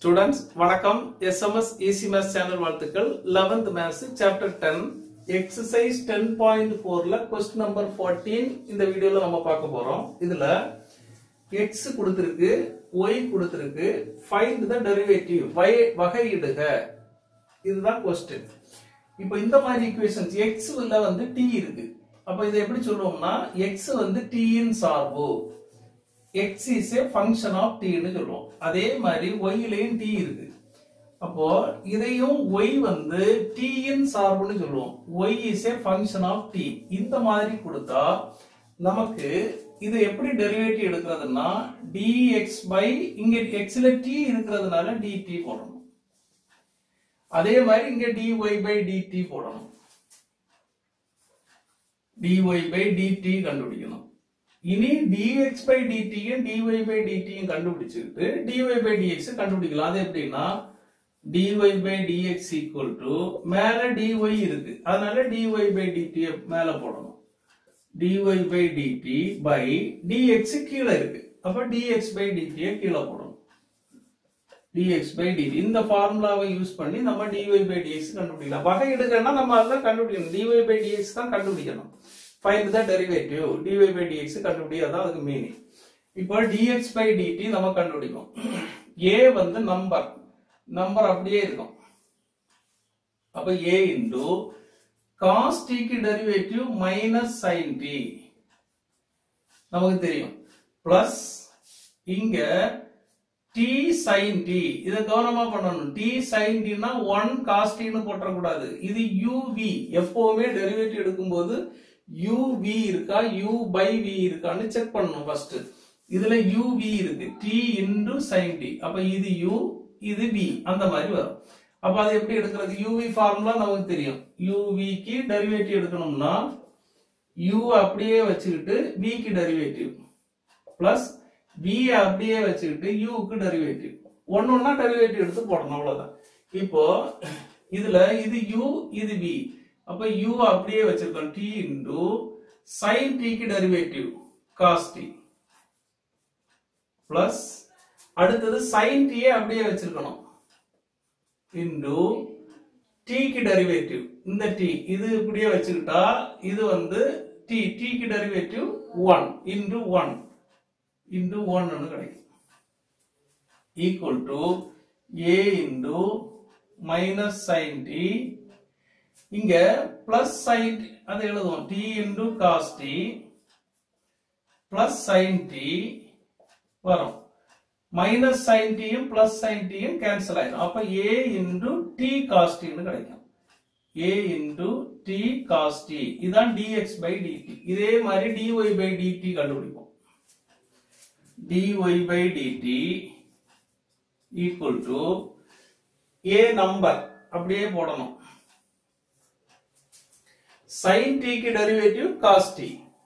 students வணக்கம் SMS easy maths channel வாழ்த்துக்கள் 11th maths chapter ten exercise ten point ஃபோர்ல question number 14 இந்த வீடியோல நம்ம பார்க்க போறோம் இதுல எக்ஸ் கொடுத்திருக்கு ஒய் கொடுத்திருக்கு ஃபைண்ட் த டெரிவேட்டிவ் வகையிடுக இதுதான் கொஸ்டின் இப்போ இந்த மாதிரி ஈக்குவேஷன்ஸ் எக்ஸ் வந்து டி இருக்கு அப்ப இதை எப்படி சொல்லுவோம்னா எக்ஸ் வந்து t இன் சார்பு x is a function of ன்னு சொல்லுவோம் அதே மாதிரி ஒய்லயும் டி இருக்கு அப்போ இதையும் ஒய் வந்து t இன் சார்புன்னு சொல்லுவோம் y is a function of t இந்த மாதிரி கொடுத்தா நமக்கு இது எப்படி டெரிவேட்டிவ் எடுக்கிறதுனா dx பை இங்க xல t இருக்கிறதுனால dt போடணும் அதே மாதிரி இங்க dy பை dt போடணும் dy பை dt கண்டுபிடிக்கணும் இனி dx பை dt யும் dy பை dt யும் கண்டுபிடிச்சிட்டு dy பை dx கண்டுபிடிக்கலாம் அது எப்படின்னா dy by dx equal to மேல dy இருக்கு அதனால dy பை dt ய மேல போடணும் dy by dt by dx கீழே இருக்கு அப்ப dx பை dt ய கீழே போடணும் dx by dt இந்த ஃபார்முலாவை யூஸ் பண்ணி நம்ம dy by dx கண்டுபிடிக்கலாம் வகை எடுக்கணும்னா நம்ம அதான் கண்டுபிடிக்கணும் dy by dx தான் கண்டுபிடிக்கணும் find the derivative dy by dx கண்டுபிடி அதான் அதுக்கு மீனிங் இப்போ dx by dt நம்ம கண்டுபிடிக்கும் a வந்து நம்பர் நம்பர் அப்படியே இருக்கும் அப்ப a இன்டு cos t க்கு டெரிவேட்டிவ் மைனஸ் sin t நமக்கு தெரியும் பிளஸ் இங்க t sin t இத கவனமா பண்ணணும் t sin t னா 1 cos t னு போட்டுறக்கூடாது இது uv எப்பவுமே டெரிவேட்டிவ் எடுக்கும்போது uv இருக்கா u by v இருக்கான்னு செக் பண்ணணும் ஃபர்ஸ்ட் இதுல uv இருக்கு t into sin t அப்ப இது u இது v அந்த மாதிரி வரும் அப்ப அது எப்படி எடுக்கிறது uv ஃபார்முலா நமக்கு தெரியும் uv க்கு டெரிவேட்டிவ் எடுக்கணும்னா u அப்படியே வச்சுக்கிட்டு v க்கு டெரிவேட்டிவ் பிளஸ் v அப்படியே வச்சுக்கிட்டு u க்கு டெரிவேட்டிவ் ஒன்னு ஒன்னா டெரிவேட்டிவ் எடுத்து போடணும் அவ்வளவுதான் இப்போ இதுல இது u இது v அப்ப u அப்படியே வச்சிருக்கோம் t இன்டு sin t க்கு டெரிவேட்டிவ் cos t பிளஸ் அடுத்தது sin t யே அப்படியே வச்சிருக்கணும் இன்டு t க்கு டெரிவேட்டிவ் இந்த t இது இப்படியே வச்சுக்கிட்டா இது வந்து t t க்கு டெரிவேட்டிவ் 1 இன்டு 1 இன்டு 1 னு கிடைக்கும் equal to a into minus sin t இங்க பிளஸ் sin t அதை எழுதுவோம் t into cos t plus sin t வரும் மைனஸ் sin t யும் பிளஸ் sin t யும் கேன்சல் ஆயிடும் அப்ப a into t cos t னு கிடைக்கும் a into t cos t இதான் dx by dt இதே மாதிரி dy by dt கண்டுபிடிப்போம் dy by dt equal to a number அப்படியே போடணும் sin t க்கு derivative cos t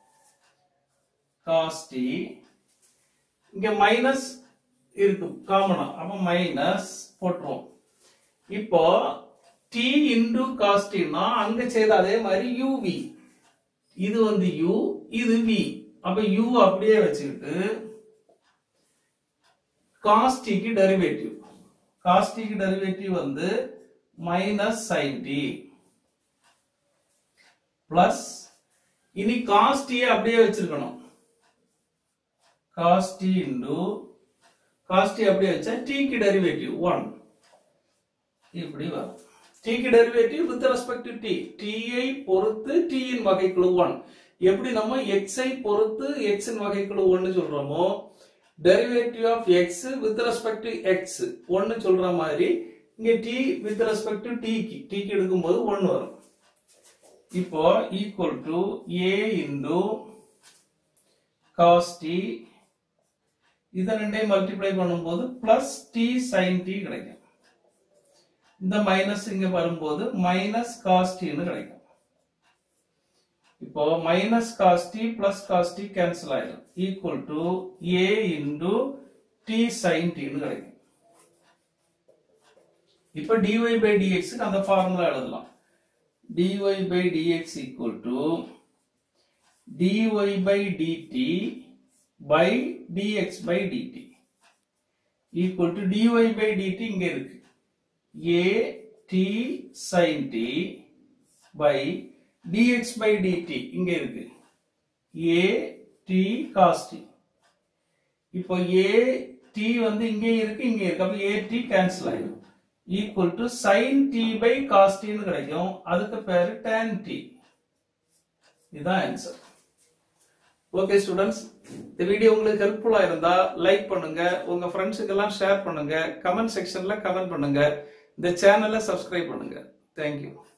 cos t இங்க மைனஸ் இருக்கு காமனா அப்ப மைனஸ் போட்டுருவோம் இப்போ t இன்டு cos t னா அங்க செய்த அதே மாதிரி uv இது வந்து u இது v அப்ப u அப்படியே வச்சுக்கிட்டு cos t க்கு டெரிவேட்டிவ் cos t க்கு டெரிவேட்டிவ் வந்து மைனஸ் sin t பிளஸ் இனி cos t ய அப்படியே வச்சிருக்கணும் cos t into cos t அப்படியே வச்சா t க்கு டெரிவேட்டிவ் 1 இப்படி வரும் t க்கு derivative with respect to t t ஐ பொறுத்து t இன் வகைக்குழு 1 எப்படி நம்ம x ஐ பொறுத்து x இன் வகைக்குழு 1 சொல்றோமோ derivative of x with respect to x 1 சொல்ற மாதிரி இங்க t with respect to t க்கு t க்கு எடுக்கும்போது 1 வரும் இப்போ equal to a into cos t இதை ரெண்டையும் மல்டிப்ளை பண்ணும்போது பிளஸ் டி சைன் டி கிடைக்கும் இந்த மைனஸ் இங்க வரும்போது மைனஸ் காஸ் ன்னு கிடைக்கும் இப்போ minus cos t plus cos t cancel ஆயிடும் equal to a into t sine ன்னு கிடைக்கும் இப்போ dy பை dx க்கு அந்த ஃபார்முலா எழுதலாம் dy by dx equal to dy by dt by dx by dt equal to d y by d t இங்க இருக்கு a t sine t by d x by d t இங்க இருக்கு ஏ டி காஸ் டி இப்போ ஏ D வந்து இங்கே இருக்கு இங்க இருக்கு அப்ப ஏ டி கேன்சல் ஆயிடும் equal to sine t by cos டின்னு கிடைக்கும் அதுக்கு பேரு tan டி இதுதான் ஆன்சர் ஓகே ஸ்டூடெண்ட்ஸ் இந்த வீடியோ உங்களுக்கு ஹெல்ப்ஃபுல்லா இருந்தா லைக் பண்ணுங்க உங்க ஃப்ரெண்ட்ஸுக்கு எல்லாம் ஷேர் பண்ணுங்க கமெண்ட் செக்ஷன்ல கமெண்ட் பண்ணுங்க இந்த சேனலை சப்ஸ்கிரைப் பண்ணுங்க தேங்க்யூ